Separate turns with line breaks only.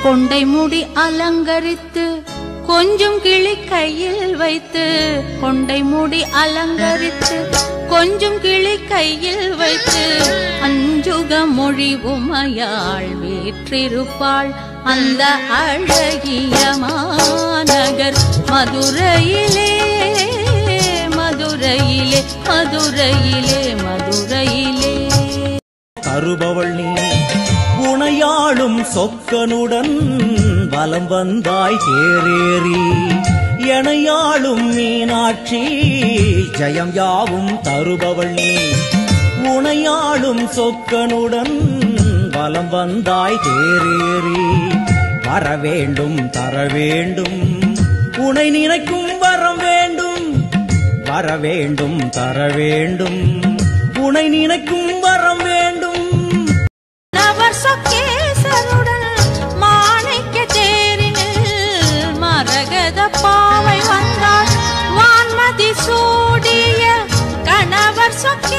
கொண்டை முடி அலங்கரித்து கொஞ்சம் கிளி கையில் வைத்து கொண்டை முடி அலங்கரித்து கொஞ்சம் கிளி கையில் வைத்து அஞ்சுக மொழி உமையாள் வீற்றிருப்பாள் அந்த அழகிய மாநகர் மதுரையிலே மதுரையிலே மதுரையிலே மதுரையிலே
தருபவள் நீ உனையாளும் சொக்கனுடன் வலம் வந்தாய் தேரேறி எனையாளும் மீனாட்சி ஜெயம் யாவும் தருபவள் நீ உனையாளும் சொக்கனுடன் வலம் வந்தாய் தேரேறி வர வேண்டும் தர வேண்டும் உனை நினைக்கும் வரம் வேண்டும் வர வேண்டும் தர வேண்டும் உனை நினைக்கும் வரம் வேண்டும்
நவர் சொக்கேசருடன் மாணிக்க தேரினில் மரகத பாவை வந்தாள் வான்மதி சூடிய கணவர் சொக்கே